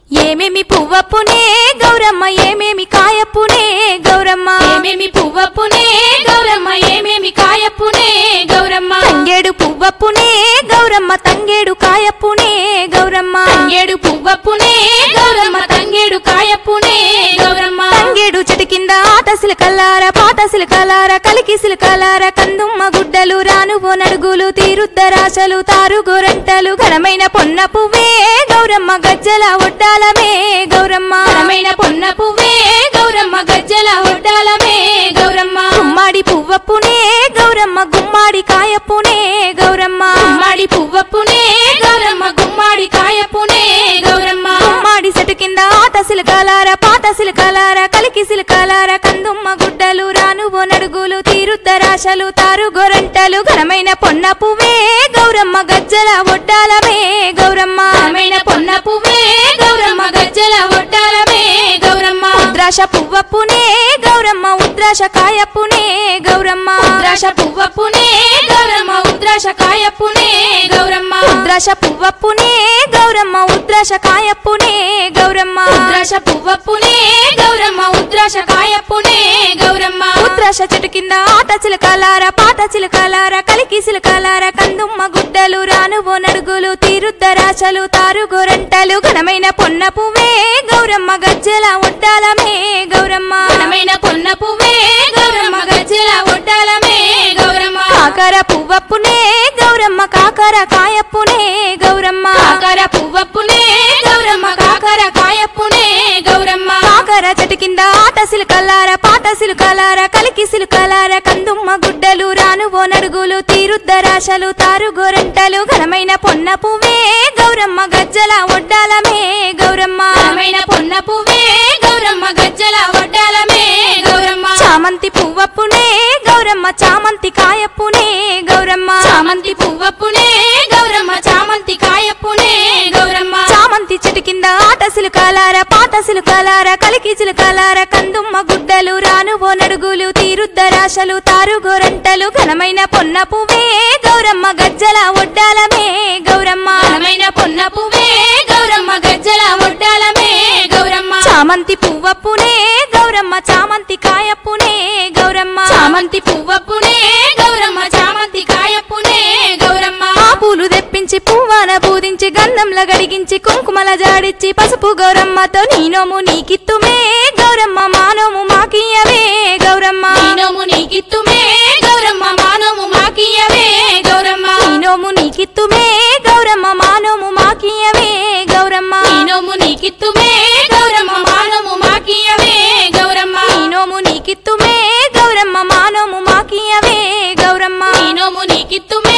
ఏమేమి పువ్వప్పునే గౌరమ్మ ఏమేమి కాయప్పునే గౌరమ్మ ఏమేమి పువ్వప్పునే గౌరమ్మ ఏమేమి కాయప్పునే గౌరమ్మ తంగేడు పువ్వప్పునే గౌరమ్మ తంగేడు కాయప్పునే గౌరమ్మ తంగేడు పువ్వప్పునే గౌరమ్మ తంగేడు కాయప్పునే గౌరమ్మ తంగేడు చెట్టు కింద ఆట సిలకల్లార పాట సిలకలార కలికి సిలకలార కందుమ్మ గుడ్డలు రానువో నడుగులు తీరుద్దరాశలు తారు గోరంటలు ఘనమైన పొన్న పువ్వే గౌరమ్మ గజ్జల ఒడ్డాలమే గౌరమ్మ ఘనమైన పొన్న పువ్వే గౌరమ్మ గజ్జల ఒడ్డాలమే గౌరమ్మ గుమ్మాడి పువ్వప్పునే గౌరమ్మ గుమ్మాడి కాయప్పునే గౌరమ్మ గుమ్మాడి పువ్వప్పునే గౌరమ్మ గుమ్మాడి కాయప్పునే గౌరమ్మ గుమ్మాడి చెట్టు కింద ఆట సిలకలార పాట సిలకలార కలికి సిలకలార కందుమ్మ గుడ్డలు రానువో నడుగులు తీరుద్దరాశలు తారు గోరంటలు ఘనమైన పొన్న పువ్వే గౌరమ్మ గజ్జల ఒడ్డాలమే గౌరమ్మ ఘనమైన పొన్న పువ్వే గౌరమ్మ గజ్జల ఒడ్డాలమే గౌరమ్మ ఉద్రాశ పువ్వప్పునే గౌరమ్మ ఉద్రాశ కాయప్పునే గౌరమ్మ ఉద్రాశ పువ్వప్పునే గౌరమ్మ ఉద్రాశ కాయప్పునే గౌరమ్మ ఉద్రాశ పువ్వప్పునే గౌరమ్మ ఉద్రాశ కాయప్పునే గౌరమ్మ ఉద్రాశ పువ్వప్పునే గౌరమ్మ ఉద్రాశ కాయప్పునే గౌరమ్మ ఉద్రాశ చెట్టు కింద ఆట చిలకలార పాట చిలకలార కలికి చిలకలార కందుమ్మ గుడ్డలు రానువో నడుగులు తీరుద్దరాశలు తారు గోరంటలు ఘనమైన పొన్న పువ్వే గౌరమ్మ గజ్జల ఒడ్డాలమే గౌరమ్మ ఘనమైన పొన్న పువ్వే గౌరమ్మ గజ్జల ఒడ్డాలమే గౌరమ్మ కాకర పువ్వప్పునే గౌరమ్మ కాకర కాయప్పునే గౌరమ్మ కాకర పువ్వప్పునే గౌరమ్మ కాకర కాయప్పునే గౌరమ్మ కాకర చెట్టు కింద ఆట సిలకలార పాట సిలకలార కలికి సిలకలార కందుమ్మ గుడ్డలు రానువో నడుగులు తీరుద్దరాశలు తారు గోరంటలు ఘనమైన పొన్న పువ్వే గౌరమ్మ గజ్జల ఒడ్డాలమే గౌరమ్మ ఘనమైన పొన్న పువ్వే గౌరమ్మ గజ్జల ఒడ్డాలమే గౌరమ్మ చామంతి పువ్వప్పునే గౌరమ్మ చామంతి కాయప్పునే గౌరమ్మ చామంతి పువ్వప్పునే గౌరమ్మ చామంతి కాయప్పునే గౌరమ్మ చామంతి చెట్టు కింద ఆట సిలకలార పాట సిలకలార కలికి చిలకలార కందుమ్మ గుడ్డలు రానువో నడుగులు తీరుద్దరాశలు తారు గోరంటలు ఘనమైన పొన్న పువ్వే గౌరమ్మ గజ్జల ఒడ్డాలమే గౌరమ్మ ఘనమైన పొన్న పువ్వే గౌరమ్మ గజ్జల ఒడ్డాలమే గౌరమ్మ చామంతి పువ్వప్పునే గౌరమ్మ చామంతి కాయప్పునే గౌరమ్మ చామంతి పువ్వప్పునే గౌరమ్మ చామంతి కాయప్పునే గౌరమ్మ ఆ పూలు తెప్పించి పువ్వాన పూజించి గంధంల గడిగించి కుంకుమల జాడిచ్చి పసుపు గౌరమ్మతో నీనోము నీకిత్తుమే గౌరమ్మ మానోము మాకియవే గౌరమ్మ నీనోము నీకిత్తుమే గౌరమ్మ మానోము మాకియవే గౌరమ్మ నీనోము నీకిత్తుమే గౌరమ్మ మానోము మాకియవే గౌరమ్మ నీనోము నీకిత్తుమే గౌరమ్మ మానోము మాకియవే గౌరమ్మ నీనోము నీకిత్తుమే గౌరమ్మ మానోము మాకియవే గౌరమ్మ నీనోము నీకిత్తుమే